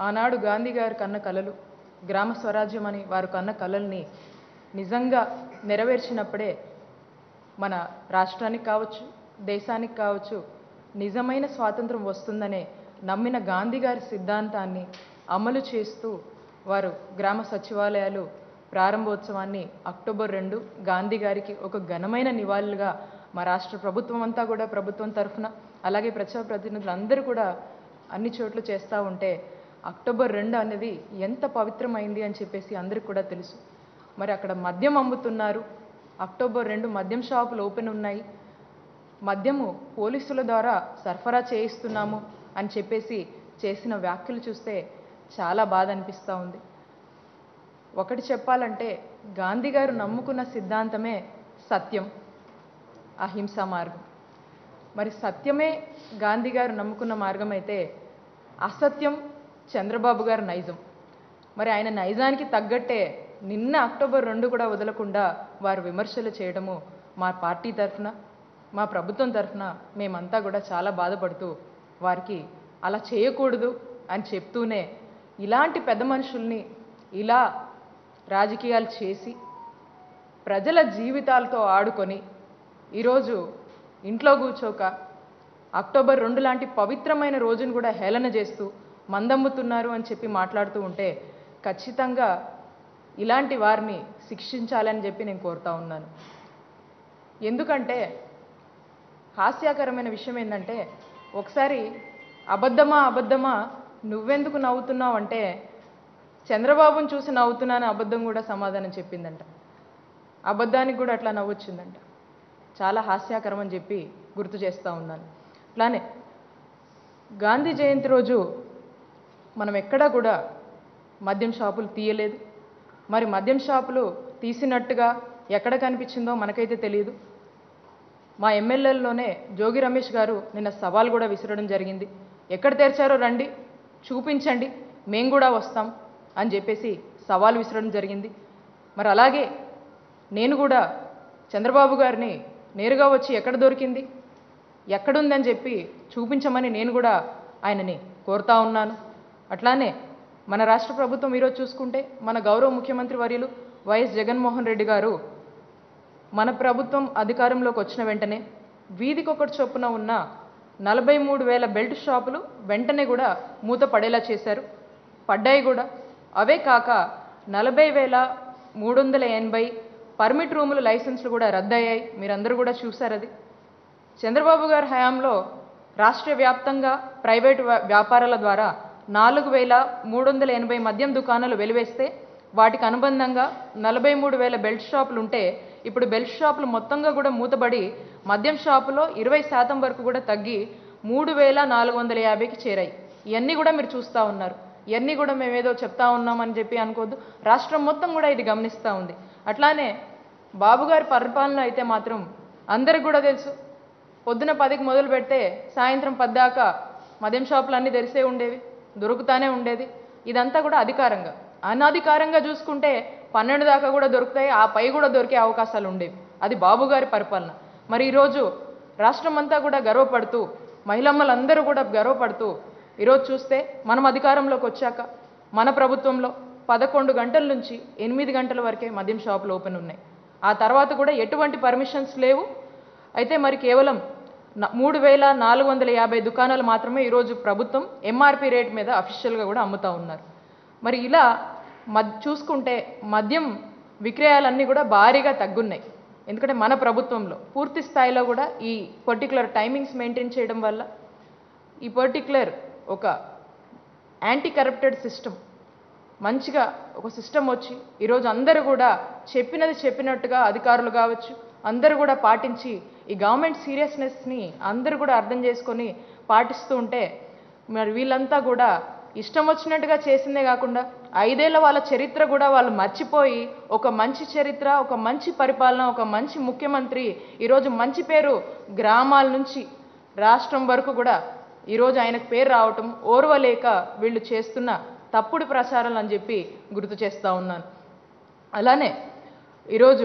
ఆనాడు గాంధీ గారు కన్న కలలు గ్రామ స్వరాజ్యం అని వారు కన్న కలల్ని నిజంగా నెరవేర్చినప్పుడే మన రాష్ట్రానికి కావచ్చు దేశానికి కావచ్చు నిజమైన స్వాతంత్రం వస్తుందనే నమ్మిన గాంధీ గారి సిద్ధాంతాన్ని అమలు చేస్తూ వారు గ్రామ సచివాలయాలు ప్రారంభోత్సవాన్ని అక్టోబర్ రెండు గాంధీ గారికి ఒక ఘనమైన నివాళులుగా మా రాష్ట్ర ప్రభుత్వం అంతా కూడా ప్రభుత్వం తరఫున అలాగే ప్రజాప్రతినిధులు అందరూ కూడా అన్ని చోట్ల చేస్తూ ఉంటే అక్టోబర్ రెండు అనేది ఎంత పవిత్రమైంది అని చెప్పేసి అందరికీ కూడా తెలుసు మరి అక్కడ మద్యం అమ్ముతున్నారు అక్టోబర్ రెండు మద్యం షాపులు ఓపెన్ ఉన్నాయి మద్యము పోలీసుల ద్వారా సరఫరా చేయిస్తున్నాము అని చెప్పేసి చేసిన వ్యాఖ్యలు చూస్తే చాలా బాధ అనిపిస్తూ ఉంది ఒకటి చెప్పాలంటే గాంధీ గారు నమ్ముకున్న సిద్ధాంతమే సత్యం అహింసా మార్గం మరి సత్యమే గాంధీ గారు నమ్ముకున్న మార్గం అయితే అసత్యం చంద్రబాబు గారు నైజం మరి ఆయన నైజానికి తగ్గట్టే నిన్న అక్టోబర్ రెండు కూడా వదలకుండా వారు విమర్శలు చేయడము మా పార్టీ తరఫున మా ప్రభుత్వం తరఫున మేమంతా కూడా చాలా బాధపడుతూ వారికి అలా చేయకూడదు అని చెప్తూనే ఇలాంటి పెద్ద మనుషుల్ని ఇలా రాజకీయాలు చేసి ప్రజల జీవితాలతో ఆడుకొని ఈరోజు ఇంట్లో కూర్చోక అక్టోబర్ రెండు లాంటి పవిత్రమైన రోజును కూడా హేళన చేస్తూ మందమ్ముతున్నారు అని చెప్పి మాట్లాడుతూ ఉంటే ఖచ్చితంగా ఇలాంటి వారిని శిక్షించాలని చెప్పి నేను కోరుతా ఉన్నాను ఎందుకంటే హాస్యాకరమైన విషయం ఏంటంటే ఒకసారి అబద్ధమా అబద్ధమా నువ్వెందుకు నవ్వుతున్నావు అంటే చంద్రబాబుని చూసి నవ్వుతున్నాను అబద్ధం కూడా సమాధానం చెప్పిందంట అబద్ధానికి కూడా అట్లా నవ్వొచ్చిందంట చాలా హాస్యాకరం అని చెప్పి గుర్తు చేస్తూ ఉన్నాను అట్లానే గాంధీ జయంతి రోజు మనం ఎక్కడా కూడా మద్యం షాపులు తీయలేదు మరి మద్యం షాపులు తీసినట్టుగా ఎక్కడ కనిపించిందో మనకైతే తెలియదు మా ఎమ్మెల్యేల్లోనే జోగి రమేష్ గారు నిన్న సవాల్ కూడా విసరడం జరిగింది ఎక్కడ తెరిచారో రండి చూపించండి మేము కూడా వస్తాం అని చెప్పేసి సవాల్ విసరడం జరిగింది మరి అలాగే నేను కూడా చంద్రబాబు గారిని నేరుగా వచ్చి ఎక్కడ దొరికింది ఎక్కడుందని చెప్పి చూపించమని నేను కూడా ఆయనని కోరుతా ఉన్నాను అట్లానే మన రాష్ట్ర ప్రభుత్వం ఈరోజు చూసుకుంటే మన గౌరవ ముఖ్యమంత్రి వర్యులు వైఎస్ జగన్మోహన్ రెడ్డి గారు మన ప్రభుత్వం అధికారంలోకి వచ్చిన వెంటనే వీధికొకటి చొప్పున ఉన్న నలభై మూడు వేల బెల్ట్ షాపులు వెంటనే కూడా మూత పడేలా చేశారు పడ్డాయి కూడా అవే కాక నలభై వేల మూడు వందల ఎనభై పర్మిట్ రూముల లైసెన్స్లు కూడా రద్దయ్యాయి మీరందరూ కూడా చూశారు అది చంద్రబాబు గారి హయాంలో రాష్ట్ర వ్యాప్తంగా ప్రైవేటు వ్యా- వ్యాపారాల ద్వారా నాలుగు వేల మూడు వందల ఎనభై మద్యం దుకాణాలు వెలివేస్తే వాటికి అనుబంధంగా నలభై మూడు వేల బెల్ట్ షాపులు ఉంటే ఇప్పుడు బెల్ట్ షాపులు మొత్తంగా కూడా మూతబడి మద్యం షాపులో ఇరవై శాతం వరకు కూడా తగ్గి మూడు వేల నాలుగు వందల యాభైకి చేరాయి ఇవన్నీ కూడా మీరు చూస్తూ ఉన్నారు ఇవన్నీ కూడా మేమేదో చెప్తా ఉన్నామని చెప్పి అనుకోవద్దు రాష్ట్రం మొత్తం కూడా ఇది గమనిస్తూ ఉంది అట్లానే బాబు గారి పరిపాలన అయితే మాత్రం అందరికి కూడా తెలుసు పొద్దున పదికి మొదలు పెడితే సాయంత్రం పద్దాకా మద్యం షాపులు అన్నీ తెరిసే ఉండేవి దొరుకుతానే ఉండేది ఇదంతా కూడా అధికారంగా అనధికారంగా చూసుకుంటే పన్నెండు దాకా కూడా దొరుకుతాయి ఆ పై కూడా దొరికే అవకాశాలు ఉండేవి అది బాబు గారి పరిపాలన మరి ఈరోజు రాష్ట్రం అంతా కూడా గర్వపడుతూ మహిళమ్మలందరూ కూడా గర్వపడుతూ ఈరోజు చూస్తే మనం అధికారంలోకి వచ్చాక మన ప్రభుత్వంలో పదకొండు గంటల నుంచి ఎనిమిది గంటల వరకే మద్యం షాపులు ఓపెన్ ఉన్నాయి ఆ తర్వాత కూడా ఎటువంటి పర్మిషన్స్ లేవు అయితే మరి కేవలం న- మూడు వేల నాలుగు వందల యాభై దుకాణాలు మాత్రమే ఈరోజు ప్రభుత్వం ఎంఆర్పి రేట్ మీద అఫీషియల్గా కూడా అమ్ముతా ఉన్నారు మరి ఇలా మద్ చూసుకుంటే మద్యం విక్రయాలన్నీ కూడా భారీగా తగ్గున్నాయి ఎందుకంటే మన ప్రభుత్వంలో పూర్తి స్థాయిలో కూడా ఈ పర్టికులర్ టైమింగ్స్ మెయింటైన్ చేయడం వల్ల ఈ పర్టికులర్ ఒక యాంటీ కరప్టెడ్ సిస్టమ్ మంచిగా ఒక సిస్టమ్ వచ్చి ఈరోజు అందరూ కూడా చెప్పినది చెప్పినట్టుగా అధికారులు కావచ్చు అందరూ కూడా పాటించి ఈ గవర్నమెంట్ సీరియస్నెస్ని అందరూ కూడా అర్థం చేసుకొని పాటిస్తూ ఉంటే మరి వీళ్ళంతా కూడా ఇష్టం వచ్చినట్టుగా చేసిందే కాకుండా ఐదేళ్ల వాళ్ళ చరిత్ర కూడా వాళ్ళు మర్చిపోయి ఒక మంచి చరిత్ర ఒక మంచి పరిపాలన ఒక మంచి ముఖ్యమంత్రి ఈరోజు మంచి పేరు గ్రామాల నుంచి రాష్ట్రం వరకు కూడా ఈరోజు ఆయనకు పేరు రావటం ఓర్వలేక వీళ్ళు చేస్తున్న తప్పుడు ప్రచారాలు అని చెప్పి గుర్తు చేస్తూ ఉన్నాను అలానే ఈరోజు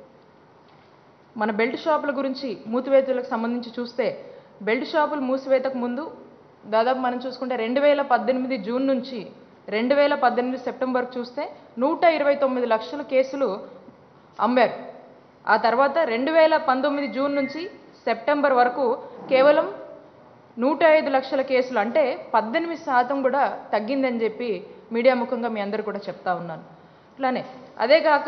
మన బెల్ట్ షాపుల గురించి మూసివేతలకు సంబంధించి చూస్తే బెల్ట్ షాపులు మూసివేతకు ముందు దాదాపు మనం చూసుకుంటే రెండు వేల పద్దెనిమిది జూన్ నుంచి రెండు వేల పద్దెనిమిది సెప్టెంబర్ చూస్తే నూట ఇరవై తొమ్మిది లక్షల కేసులు అంబారు ఆ తర్వాత రెండు వేల పంతొమ్మిది జూన్ నుంచి సెప్టెంబర్ వరకు కేవలం నూట ఐదు లక్షల కేసులు అంటే పద్దెనిమిది శాతం కూడా తగ్గిందని చెప్పి మీడియా ముఖంగా మీ అందరు కూడా చెప్తా ఉన్నాను అట్లానే అదే కాక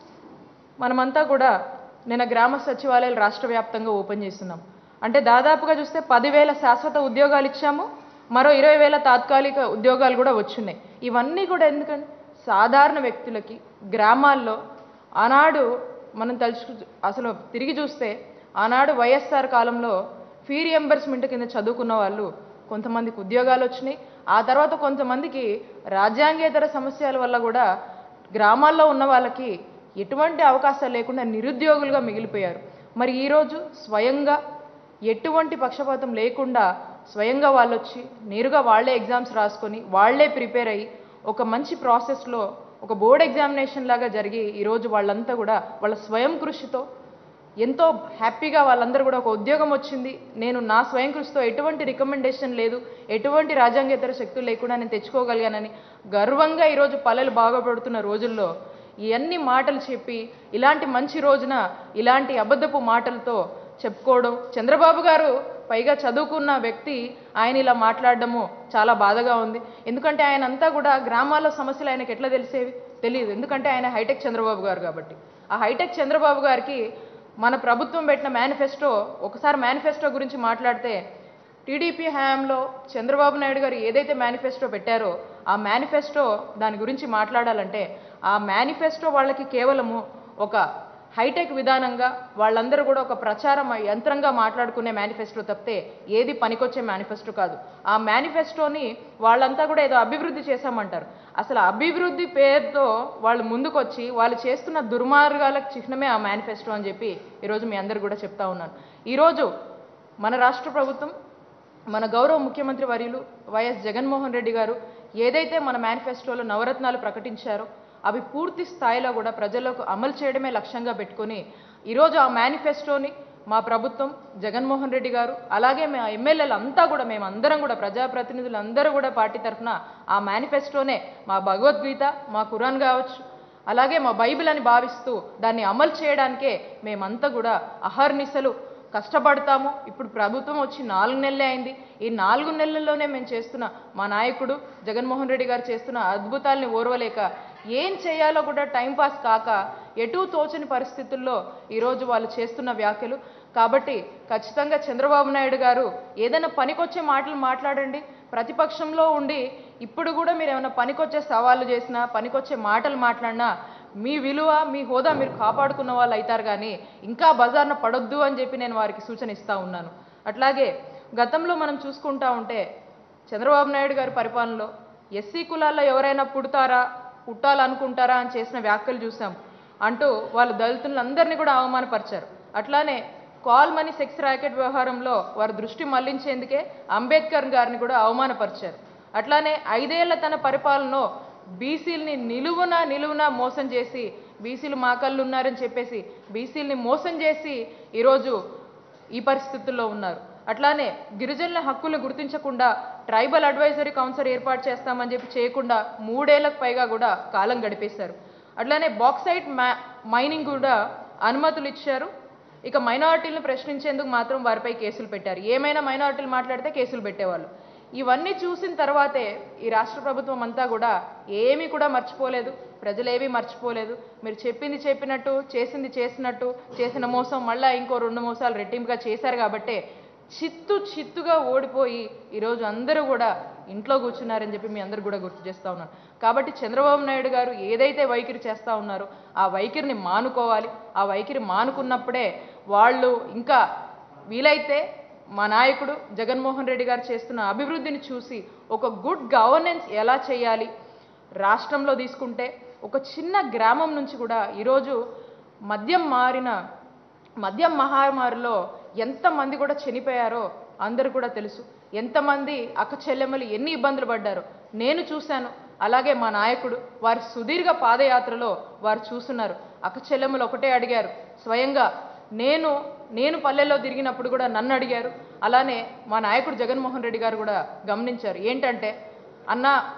మనమంతా కూడా నిన్న గ్రామ సచివాలయాలు రాష్ట్ర వ్యాప్తంగా ఓపెన్ చేస్తున్నాం అంటే దాదాపుగా చూస్తే పదివేల శాశ్వత ఉద్యోగాలు ఇచ్చాము మరో ఇరవై వేల తాత్కాలిక ఉద్యోగాలు కూడా వచ్చున్నాయి ఇవన్నీ కూడా ఎందుకంటే సాధారణ వ్యక్తులకి గ్రామాల్లో ఆనాడు మనం తలుచు అసలు తిరిగి చూస్తే ఆనాడు వైఎస్ఆర్ కాలంలో ఫీ రియంబర్స్మెంట్ కింద చదువుకున్న వాళ్ళు కొంతమందికి ఉద్యోగాలు వచ్చినాయి ఆ తర్వాత కొంతమందికి రాజ్యాంగేతర సమస్యల వల్ల కూడా గ్రామాల్లో ఉన్న వాళ్ళకి ఎటువంటి అవకాశాలు లేకుండా నిరుద్యోగులుగా మిగిలిపోయారు మరి ఈరోజు స్వయంగా ఎటువంటి పక్షపాతం లేకుండా స్వయంగా వాళ్ళు వచ్చి నేరుగా వాళ్ళే ఎగ్జామ్స్ రాసుకొని వాళ్ళే ప్రిపేర్ అయ్యి ఒక మంచి ప్రాసెస్లో ఒక బోర్డ్ ఎగ్జామినేషన్ లాగా జరిగి ఈరోజు వాళ్ళంతా కూడా వాళ్ళ స్వయం కృషితో ఎంతో హ్యాపీగా వాళ్ళందరూ కూడా ఒక ఉద్యోగం వచ్చింది నేను నా స్వయం కృషితో ఎటువంటి రికమెండేషన్ లేదు ఎటువంటి రాజ్యాంగేతర శక్తులు లేకుండా నేను తెచ్చుకోగలిగానని గర్వంగా ఈరోజు పల్లెలు బాగుపడుతున్న రోజుల్లో ఇవన్నీ మాటలు చెప్పి ఇలాంటి మంచి రోజున ఇలాంటి అబద్ధపు మాటలతో చెప్పుకోవడం చంద్రబాబు గారు పైగా చదువుకున్న వ్యక్తి ఆయన ఇలా మాట్లాడడము చాలా బాధగా ఉంది ఎందుకంటే ఆయన అంతా కూడా గ్రామాల్లో సమస్యలు ఆయనకి ఎట్లా తెలిసేవి తెలియదు ఎందుకంటే ఆయన హైటెక్ చంద్రబాబు గారు కాబట్టి ఆ హైటెక్ చంద్రబాబు గారికి మన ప్రభుత్వం పెట్టిన మేనిఫెస్టో ఒకసారి మేనిఫెస్టో గురించి మాట్లాడితే టీడీపీ హయాంలో చంద్రబాబు నాయుడు గారు ఏదైతే మేనిఫెస్టో పెట్టారో ఆ మేనిఫెస్టో దాని గురించి మాట్లాడాలంటే ఆ మేనిఫెస్టో వాళ్ళకి కేవలము ఒక హైటెక్ విధానంగా వాళ్ళందరూ కూడా ఒక ప్రచారం యంత్రంగా మాట్లాడుకునే మేనిఫెస్టో తప్పితే ఏది పనికొచ్చే మేనిఫెస్టో కాదు ఆ మేనిఫెస్టోని వాళ్ళంతా కూడా ఏదో అభివృద్ధి చేశామంటారు అసలు అభివృద్ధి పేరుతో వాళ్ళు ముందుకొచ్చి వాళ్ళు చేస్తున్న దుర్మార్గాలకు చిహ్నమే ఆ మేనిఫెస్టో అని చెప్పి ఈరోజు మీ అందరు కూడా చెప్తా ఉన్నాను ఈరోజు మన రాష్ట్ర ప్రభుత్వం మన గౌరవ ముఖ్యమంత్రి వర్యులు వైఎస్ జగన్మోహన్ రెడ్డి గారు ఏదైతే మన మేనిఫెస్టోలో నవరత్నాలు ప్రకటించారో అవి పూర్తి స్థాయిలో కూడా ప్రజలకు అమలు చేయడమే లక్ష్యంగా పెట్టుకొని ఈరోజు ఆ మేనిఫెస్టోని మా ప్రభుత్వం జగన్మోహన్ రెడ్డి గారు అలాగే మా ఎమ్మెల్యేలు అంతా కూడా మేము అందరం కూడా ప్రజాప్రతినిధులు అందరూ కూడా పార్టీ తరఫున ఆ మేనిఫెస్టోనే మా భగవద్గీత మా ఖురాన్ కావచ్చు అలాగే మా బైబిల్ అని భావిస్తూ దాన్ని అమలు చేయడానికే మేమంతా కూడా అహర్నిశలు కష్టపడతాము ఇప్పుడు ప్రభుత్వం వచ్చి నాలుగు నెలలే అయింది ఈ నాలుగు నెలల్లోనే మేము చేస్తున్న మా నాయకుడు జగన్మోహన్ రెడ్డి గారు చేస్తున్న అద్భుతాల్ని ఓర్వలేక ఏం చేయాలో కూడా టైంపాస్ కాక ఎటూ తోచని పరిస్థితుల్లో ఈరోజు వాళ్ళు చేస్తున్న వ్యాఖ్యలు కాబట్టి ఖచ్చితంగా చంద్రబాబు నాయుడు గారు ఏదైనా పనికొచ్చే మాటలు మాట్లాడండి ప్రతిపక్షంలో ఉండి ఇప్పుడు కూడా మీరు ఏమైనా పనికొచ్చే సవాళ్ళు చేసినా పనికొచ్చే మాటలు మాట్లాడినా మీ విలువ మీ హోదా మీరు కాపాడుకున్న వాళ్ళు అవుతారు కానీ ఇంకా బజార్న పడొద్దు అని చెప్పి నేను వారికి సూచన ఇస్తా ఉన్నాను అట్లాగే గతంలో మనం చూసుకుంటా ఉంటే చంద్రబాబు నాయుడు గారి పరిపాలనలో ఎస్సీ కులాల్లో ఎవరైనా పుడతారా పుట్టాలనుకుంటారా అని చేసిన వ్యాఖ్యలు చూసాం అంటూ వాళ్ళు దళితులందరినీ కూడా అవమానపరిచారు అట్లానే కాల్ మనీ సెక్స్ ర్యాకెట్ వ్యవహారంలో వారి దృష్టి మళ్లించేందుకే అంబేద్కర్ గారిని కూడా అవమానపరిచారు అట్లానే ఐదేళ్ల తన పరిపాలనలో బీసీలని నిలువున నిలువున మోసం చేసి బీసీలు మా కళ్ళు ఉన్నారని చెప్పేసి బీసీలని మోసం చేసి ఈరోజు ఈ పరిస్థితుల్లో ఉన్నారు అట్లానే గిరిజనుల హక్కులు గుర్తించకుండా ట్రైబల్ అడ్వైజరీ కౌన్సిల్ ఏర్పాటు చేస్తామని చెప్పి చేయకుండా మూడేళ్లకు పైగా కూడా కాలం గడిపేశారు అట్లానే బాక్సైట్ మ్యా మైనింగ్ కూడా అనుమతులు ఇచ్చారు ఇక మైనారిటీలను ప్రశ్నించేందుకు మాత్రం వారిపై కేసులు పెట్టారు ఏమైనా మైనారిటీలు మాట్లాడితే కేసులు పెట్టేవాళ్ళు ఇవన్నీ చూసిన తర్వాతే ఈ రాష్ట్ర ప్రభుత్వం అంతా కూడా ఏమీ కూడా మర్చిపోలేదు ప్రజలేమీ మర్చిపోలేదు మీరు చెప్పింది చెప్పినట్టు చేసింది చేసినట్టు చేసిన మోసం మళ్ళా ఇంకో రెండు మోసాలు రెట్టింపుగా చేశారు కాబట్టే చిత్తు చిత్తుగా ఓడిపోయి ఈరోజు అందరూ కూడా ఇంట్లో కూర్చున్నారని చెప్పి మీ అందరూ కూడా గుర్తు చేస్తూ ఉన్నాను కాబట్టి చంద్రబాబు నాయుడు గారు ఏదైతే వైఖరి చేస్తూ ఉన్నారో ఆ వైఖరిని మానుకోవాలి ఆ వైఖరి మానుకున్నప్పుడే వాళ్ళు ఇంకా వీలైతే మా నాయకుడు జగన్మోహన్ రెడ్డి గారు చేస్తున్న అభివృద్ధిని చూసి ఒక గుడ్ గవర్నెన్స్ ఎలా చేయాలి రాష్ట్రంలో తీసుకుంటే ఒక చిన్న గ్రామం నుంచి కూడా ఈరోజు మద్యం మారిన మద్యం మహామారిలో ఎంతమంది కూడా చనిపోయారో అందరూ కూడా తెలుసు ఎంతమంది అక్క చెల్లెమ్మలు ఎన్ని ఇబ్బందులు పడ్డారో నేను చూశాను అలాగే మా నాయకుడు వారి సుదీర్ఘ పాదయాత్రలో వారు చూస్తున్నారు అక్క చెల్లెమ్మలు ఒకటే అడిగారు స్వయంగా నేను నేను పల్లెల్లో తిరిగినప్పుడు కూడా నన్ను అడిగారు అలానే మా నాయకుడు జగన్మోహన్ రెడ్డి గారు కూడా గమనించారు ఏంటంటే అన్న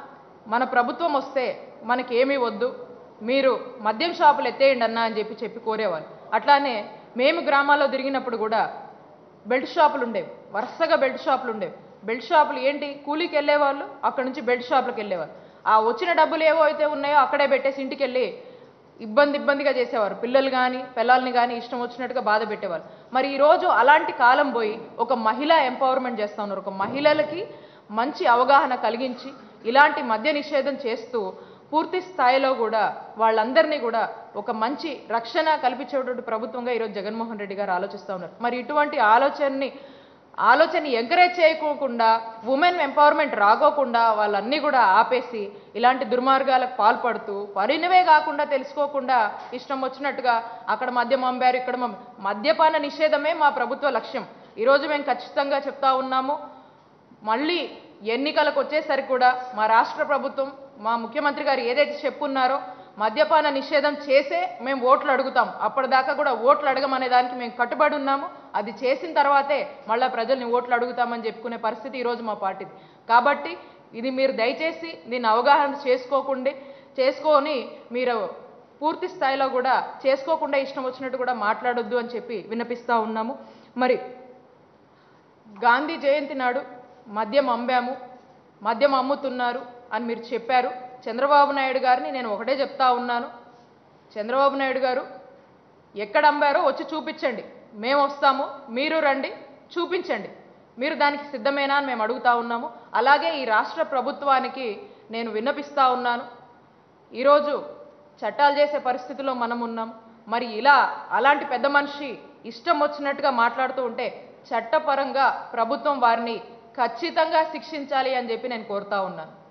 మన ప్రభుత్వం వస్తే మనకేమీ వద్దు మీరు మద్యం షాపులు ఎత్తేయండి అన్నా అని చెప్పి చెప్పి కోరేవాళ్ళు అట్లానే మేము గ్రామాల్లో తిరిగినప్పుడు కూడా బెల్ట్ షాపులు ఉండేవి వరుసగా బెల్ట్ షాపులు ఉండేవి బెల్ట్ షాపులు ఏంటి కూలీకి వెళ్ళేవాళ్ళు అక్కడ నుంచి బెల్ట్ షాపులకు వెళ్ళేవాళ్ళు ఆ వచ్చిన డబ్బులు ఏవో అయితే ఉన్నాయో అక్కడే పెట్టేసి ఇంటికి వెళ్ళి ఇబ్బంది ఇబ్బందిగా చేసేవారు పిల్లలు కానీ పిల్లల్ని కానీ ఇష్టం వచ్చినట్టుగా బాధ పెట్టేవారు మరి ఈరోజు అలాంటి కాలం పోయి ఒక మహిళా ఎంపవర్మెంట్ చేస్తా ఉన్నారు ఒక మహిళలకి మంచి అవగాహన కలిగించి ఇలాంటి మద్య నిషేధం చేస్తూ పూర్తి స్థాయిలో కూడా వాళ్ళందరినీ కూడా ఒక మంచి రక్షణ కల్పించేటువంటి ప్రభుత్వంగా ఈరోజు జగన్మోహన్ రెడ్డి గారు ఆలోచిస్తూ ఉన్నారు మరి ఇటువంటి ఆలోచనని ఆలోచన ఎంకరేజ్ చేయకోకుండా ఉమెన్ ఎంపవర్మెంట్ రాకోకుండా వాళ్ళన్నీ కూడా ఆపేసి ఇలాంటి దుర్మార్గాలకు పాల్పడుతూ పరిణవే కాకుండా తెలుసుకోకుండా ఇష్టం వచ్చినట్టుగా అక్కడ మద్యం అమ్మారు ఇక్కడ మమ్- మద్యపాన నిషేధమే మా ప్రభుత్వ లక్ష్యం ఈరోజు మేము ఖచ్చితంగా చెప్తా ఉన్నాము మళ్ళీ ఎన్నికలకు వచ్చేసరికి కూడా మా రాష్ట్ర ప్రభుత్వం మా ముఖ్యమంత్రి గారు ఏదైతే చెప్పున్నారో మద్యపాన నిషేధం చేసే మేము ఓట్లు అడుగుతాం అప్పటిదాకా కూడా ఓట్లు అడగమనే దానికి మేము కట్టుబడి ఉన్నాము అది చేసిన తర్వాతే మళ్ళా ప్రజల్ని ఓట్లు అడుగుతామని చెప్పుకునే పరిస్థితి ఈరోజు మా పార్టీది కాబట్టి ఇది మీరు దయచేసి దీన్ని అవగాహన చేసుకోకుండా చేసుకొని మీరు పూర్తి స్థాయిలో కూడా చేసుకోకుండా ఇష్టం వచ్చినట్టు కూడా మాట్లాడొద్దు అని చెప్పి విన్నపిస్తా ఉన్నాము మరి గాంధీ జయంతి నాడు మద్యం అమ్మాము మద్యం అమ్ముతున్నారు అని మీరు చెప్పారు చంద్రబాబు నాయుడు గారిని నేను ఒకటే చెప్తా ఉన్నాను చంద్రబాబు నాయుడు గారు ఎక్కడ అమ్మారో వచ్చి చూపించండి మేము వస్తాము మీరు రండి చూపించండి మీరు దానికి సిద్ధమేనా అని మేము అడుగుతా ఉన్నాము అలాగే ఈ రాష్ట్ర ప్రభుత్వానికి నేను విన్నపిస్తా ఉన్నాను ఈరోజు చట్టాలు చేసే పరిస్థితిలో మనం ఉన్నాం మరి ఇలా అలాంటి పెద్ద మనిషి ఇష్టం వచ్చినట్టుగా మాట్లాడుతూ ఉంటే చట్టపరంగా ప్రభుత్వం వారిని ఖచ్చితంగా శిక్షించాలి అని చెప్పి నేను కోరుతా ఉన్నాను